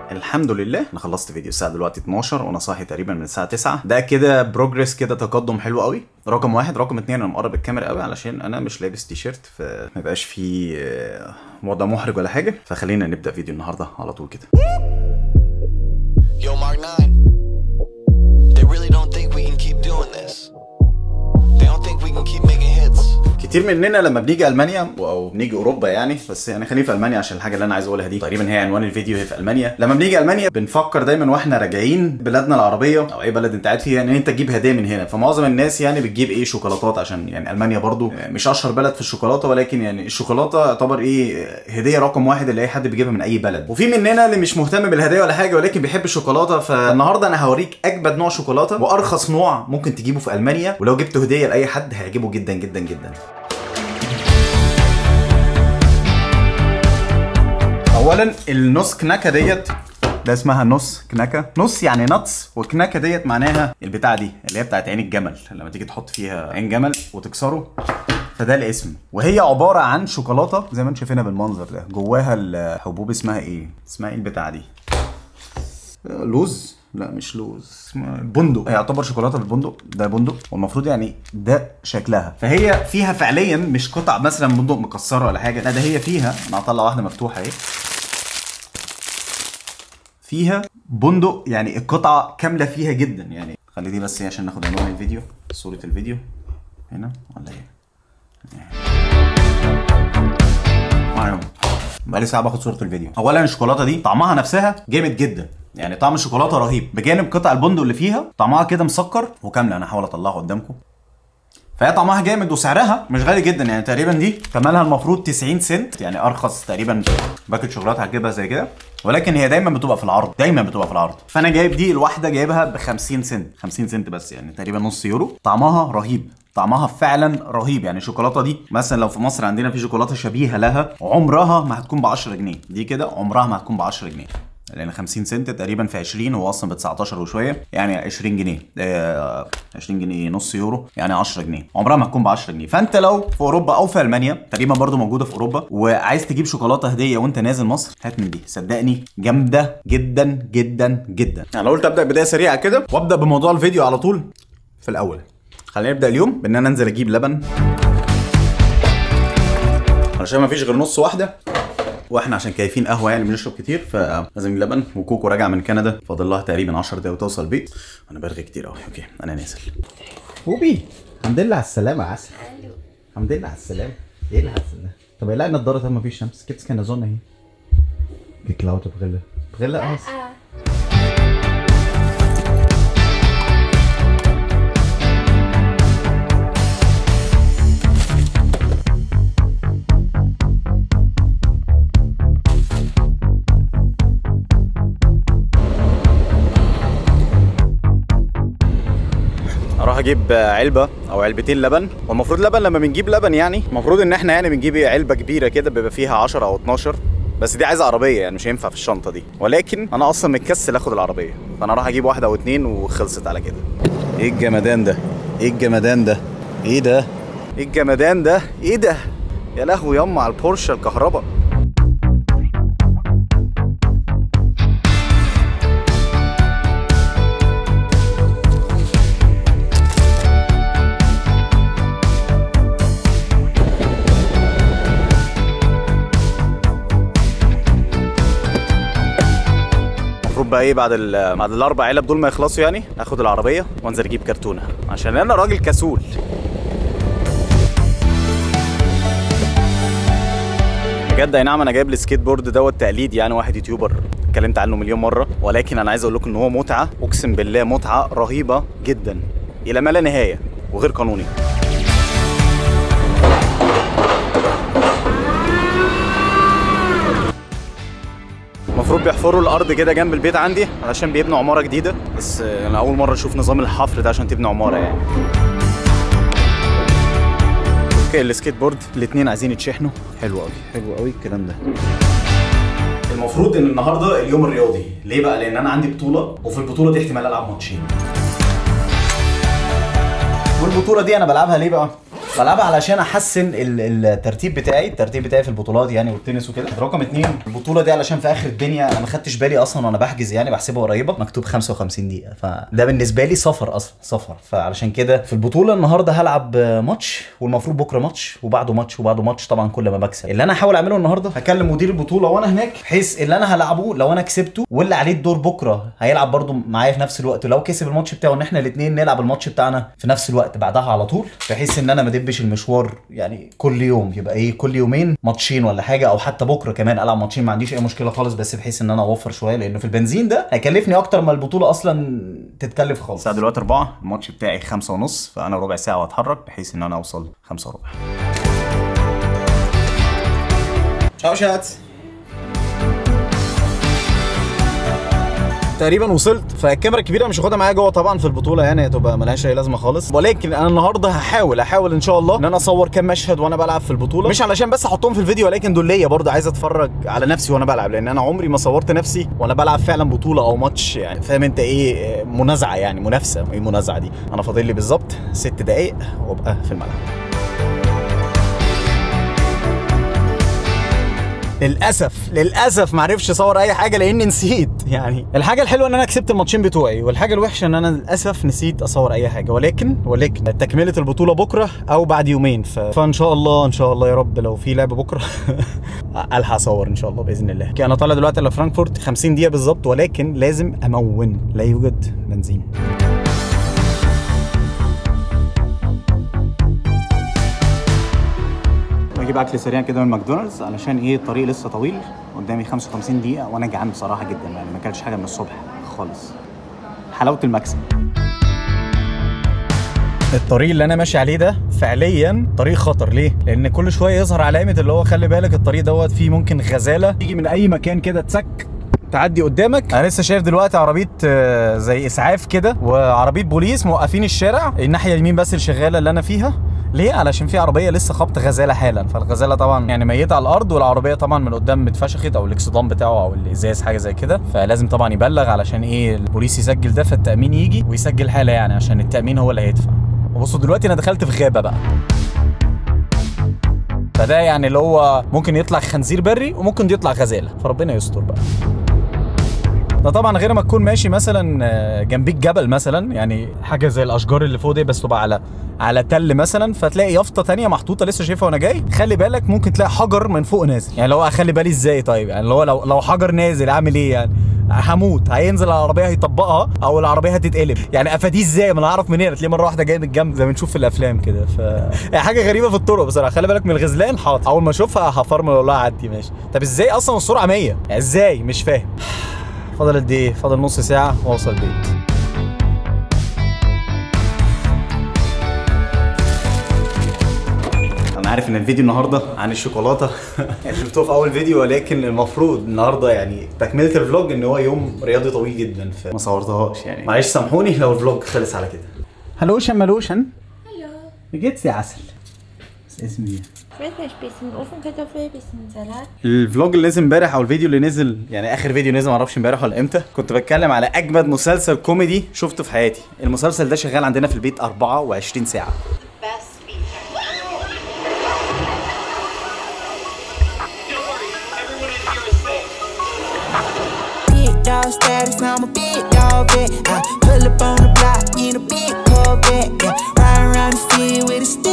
الحمد لله انا خلصت فيديو الساعه دلوقتي 12 وانا صاحي تقريبا من الساعه 9 ده كده بروجرس كده تقدم حلو قوي رقم واحد رقم اتنين انا مقرب الكاميرا قوي علشان انا مش لابس تي شيرت فما يبقاش فيه آه، وضع محرج ولا حاجه فخلينا نبدا فيديو النهارده على طول كده Yo, Mark 9. They really don't think we can keep doing this. They don't think we can keep making hits. كتير مننا لما بنيجي المانيا او بنيجي اوروبا يعني بس يعني خلينا في المانيا عشان الحاجه اللي انا عايز اقولها دي تقريبا هي عنوان الفيديو هي في المانيا لما بنيجي المانيا بنفكر دايما واحنا راجعين بلادنا العربيه او اي بلد انت قاعد فيها ان انت تجيب هدايا من هنا فمعظم الناس يعني بتجيب ايه شوكولاتات عشان يعني المانيا برضو مش اشهر بلد في الشوكولاته ولكن يعني الشوكولاته يعتبر ايه هديه رقم واحد اللي اي حد بيجيبها من اي بلد وفي مننا اللي مش مهتم بالهدايا ولا حاجه ولكن بيحب الشوكولاته فالنهارده انا هوريك اجمد نوع شوكولاته وارخص نوع ممكن تجيبه في المانيا ولو جبت هديه لاي حد هيعجبه جدا جدا جدا اولا النص كنكه ديت ده اسمها نص كنكه نص يعني نتس وكنكه ديت معناها البتاع دي اللي هي بتاعت عين الجمل لما تيجي تحط فيها عين جمل وتكسره فده الاسم وهي عباره عن شوكولاته زي ما انتم شايفينها بالمنظر ده جواها الحبوب اسمها ايه اسمها ايه البتاع دي لوز لا مش لوز اسمها بندق هي يعتبر شوكولاته بالبندق ده بندق والمفروض يعني ده شكلها فهي فيها فعليا مش قطع مثلا بندق مكسره ولا حاجه لا ده هي فيها انا هطلع واحده مفتوحه اهي فيها بندق يعني القطعه كامله فيها جدا يعني خلي دي بس إيه عشان ناخد عنوان الفيديو صوره الفيديو هنا ولا ايه معاهم بقالي ساعه باخد صوره الفيديو اولا الشوكولاته دي طعمها نفسها جامد جدا يعني طعم الشوكولاته رهيب بجانب قطع البندق اللي فيها طعمها كده مسكر وكامله انا هحاول اطلعها قدامكم فهي طعمها جامد وسعرها مش غالي جدا يعني تقريبا دي ثمنها المفروض 90 سنت يعني ارخص تقريبا باكت شوكولاته هتجيبها زي كده ولكن هي دايما بتبقى في العرض دايما بتبقى في العرض فانا جايب دي الواحده جايبها ب 50 سنت 50 سنت بس يعني تقريبا نص يورو طعمها رهيب طعمها فعلا رهيب يعني الشوكولاته دي مثلا لو في مصر عندنا في شوكولاته شبيهه لها عمرها ما هتكون ب 10 جنيه دي كده عمرها ما هتكون ب 10 جنيه لان 50 سنت تقريبا في 20 هو اصلا ب 19 وشويه يعني 20 جنيه آه 20 جنيه نص يورو يعني 10 جنيه عمرها ما هتكون ب 10 جنيه فانت لو في اوروبا او في المانيا تقريبا برضو موجوده في اوروبا وعايز تجيب شوكولاته هديه وانت نازل مصر هات من دي صدقني جامده جدا جدا جدا انا قلت ابدا بدايه سريعه كده وابدا بموضوع الفيديو على طول في الاول خلينا نبدا اليوم بان انا انزل اجيب لبن علشان ما فيش غير نص واحده واحنا عشان كيفين قهوه يعني بنشرب كتير فلازم لبن وكوكو راجع من كندا فاضل لها تقريبا 10 دقايق وتوصل البيت وانا برغي كتير قوي اوكي انا نازل بوبي الحمد لله على السلامة يا عسل الحمد لله على السلامة ايه العسل ده؟ طب لا النضارة طب ما فيش شمس كيتس كان اظن اهي geklaute Brille. Brille aus. اروح اجيب علبه او علبتين لبن والمفروض لبن لما بنجيب لبن يعني المفروض ان احنا يعني بنجيب علبه كبيره كده بيبقى فيها 10 او 12 بس دي عايزه عربيه يعني مش هينفع في الشنطه دي ولكن انا اصلا متكسل اخد العربيه فانا اروح اجيب واحده او اتنين وخلصت على كده ايه الجمدان ده ايه الجمدان ده ايه ده ايه الجمدان ده ايه ده يا لهوي ياما على البورشه الكهرباء المفروض بقى ايه بعد ال بعد الاربع علب دول ما يخلصوا يعني اخد العربيه وانزل اجيب كرتونه عشان انا راجل كسول بجد اي نعم انا جايب السكيت بورد دوت تقليد يعني واحد يوتيوبر اتكلمت عنه مليون مره ولكن انا عايز اقول لكم ان هو متعه اقسم بالله متعه رهيبه جدا الى ما لا نهايه وغير قانوني المفروض بيحفروا الارض كده جنب البيت عندي علشان بيبنوا عماره جديده بس انا اول مره اشوف نظام الحفر ده عشان تبني عماره يعني اوكي السكيت بورد الاثنين عايزين يتشحنوا حلو قوي حلو قوي الكلام ده المفروض ان النهارده اليوم الرياضي ليه بقى لان انا عندي بطوله وفي البطوله دي احتمال العب ماتشين والبطوله دي انا بلعبها ليه بقى بلعبها علشان احسن ال- الترتيب بتاعي الترتيب بتاعي في البطولات يعني والتنس وكده رقم اتنين البطوله دي علشان في اخر الدنيا انا ما خدتش بالي اصلا وانا بحجز يعني بحسبها قريبه مكتوب 55 دقيقه فده بالنسبه لي سفر اصلا سفر فعلشان كده في البطوله النهارده هلعب ماتش والمفروض بكره ماتش وبعده ماتش وبعده ماتش طبعا كل ما بكسب اللي انا هحاول اعمله النهارده هكلم مدير البطوله وانا هناك بحيث اللي انا هلعبه لو انا كسبته واللي عليه الدور بكره هيلعب برده معايا في نفس الوقت ولو كسب الماتش بتاعه ان احنا الاثنين نلعب الماتش بتاعنا في نفس الوقت بعدها على طول بحيث ان انا ما ادبش المشوار يعني كل يوم يبقى ايه كل يومين ماتشين ولا حاجه او حتى بكره كمان العب ماتشين ما عنديش اي مشكله خالص بس بحيث ان انا اوفر شويه لانه في البنزين ده هيكلفني اكتر ما البطوله اصلا تتكلف خالص الساعه دلوقتي 4 الماتش بتاعي 5 ونص فانا ربع ساعه واتحرك بحيث ان انا اوصل 5 وربع تشاو شات تقريبا وصلت فالكاميرا الكبيره مش هاخدها معايا جوه طبعا في البطوله يعني هتبقى ملهاش اي لازمه خالص ولكن انا النهارده هحاول احاول ان شاء الله ان انا اصور كام مشهد وانا بلعب في البطوله مش علشان بس احطهم في الفيديو ولكن دول ليا برضه عايز اتفرج على نفسي وانا بلعب لان انا عمري ما صورت نفسي وانا بلعب فعلا بطوله او ماتش يعني فاهم انت ايه منازعه يعني منافسه ايه المنازعه دي انا فاضل لي بالظبط ست دقائق وابقى في الملعب للاسف للاسف ما عرفش اصور اي حاجه لاني نسيت يعني الحاجه الحلوه ان انا كسبت الماتشين بتوعي والحاجه الوحشه ان انا للاسف نسيت اصور اي حاجه ولكن ولكن تكمله البطوله بكره او بعد يومين ف... فان شاء الله ان شاء الله يا رب لو في لعب بكره الحق اصور ان شاء الله باذن الله اوكي، انا طالع دلوقتي لفرانكفورت 50 دقيقه بالظبط ولكن لازم امون لا يوجد بنزين بجيب اكل سريع كده من ماكدونالدز علشان ايه الطريق لسه طويل قدامي 55 دقيقه وانا جعان بصراحه جدا يعني ما اكلتش حاجه من الصبح خالص حلاوه المكسب الطريق اللي انا ماشي عليه ده فعليا طريق خطر ليه لان كل شويه يظهر علامه اللي هو خلي بالك الطريق دوت فيه ممكن غزاله تيجي من اي مكان كده تسك تعدي قدامك انا لسه شايف دلوقتي عربيه آه، زي اسعاف كده وعربيه بوليس موقفين الشارع الناحيه اليمين بس اللي شغاله اللي انا فيها ليه علشان في عربيه لسه خبط غزاله حالا فالغزاله طبعا يعني ميته على الارض والعربيه طبعا من قدام اتفشخت او الاكسدام بتاعه او الازاز حاجه زي كده فلازم طبعا يبلغ علشان ايه البوليس يسجل ده فالتامين يجي ويسجل حاله يعني عشان التامين هو اللي هيدفع وبصوا دلوقتي انا دخلت في غابه بقى فده يعني اللي هو ممكن يطلع خنزير بري وممكن يطلع غزاله فربنا يستر بقى ده طبعا غير ما تكون ماشي مثلا آه، جنبيك جبل مثلا يعني حاجه زي الاشجار اللي فوق دي بس تبقى على على تل مثلا فتلاقي يافطه تانية محطوطه لسه شايفها وانا جاي خلي بالك ممكن تلاقي حجر من فوق نازل يعني لو اخلي بالي ازاي طيب يعني اللي هو لو لو حجر نازل اعمل ايه يعني هموت هينزل على العربيه هيطبقها او العربيه هتتقلب يعني افاديه ازاي ما انا اعرف منين تلاقيه مره واحده جاي من الجنب زي ما بنشوف في الافلام كده ف يعني حاجه غريبه في الطرق بصراحه خلي بالك من الغزلان حاضر اول ما اشوفها هفرمل اقول لها عدي ماشي طب ازاي اصلا السرعه 100 يعني ازاي مش فاهم فاضل قد ايه؟ فاضل نص ساعة واوصل البيت. انا عارف ان الفيديو النهارده عن الشوكولاته اللي شفتوه في اول فيديو ولكن المفروض النهارده يعني تكمله الفلوج ان هو يوم رياضي طويل جدا فما صورتهاش يعني معلش سامحوني لو الفلوج خلص على كده هلوشن ملوشن Hallo. Wie geht's dir Asel? Was essen wir? Ich weiß nicht, bisschen Ofenkartoffel, bisschen Salat. الفلوج اللي نزل امبارح او الفيديو اللي نزل يعني اخر فيديو نزل معرفش امبارح ولا امتى كنت بتكلم على اجمد مسلسل كوميدي شفته في حياتي المسلسل ده شغال عندنا في البيت 24 ساعه Best feature. Big dog status, I'm a big dog vet. I pull up on the block in a big Corvette. Yeah. Ride around the city with a stick.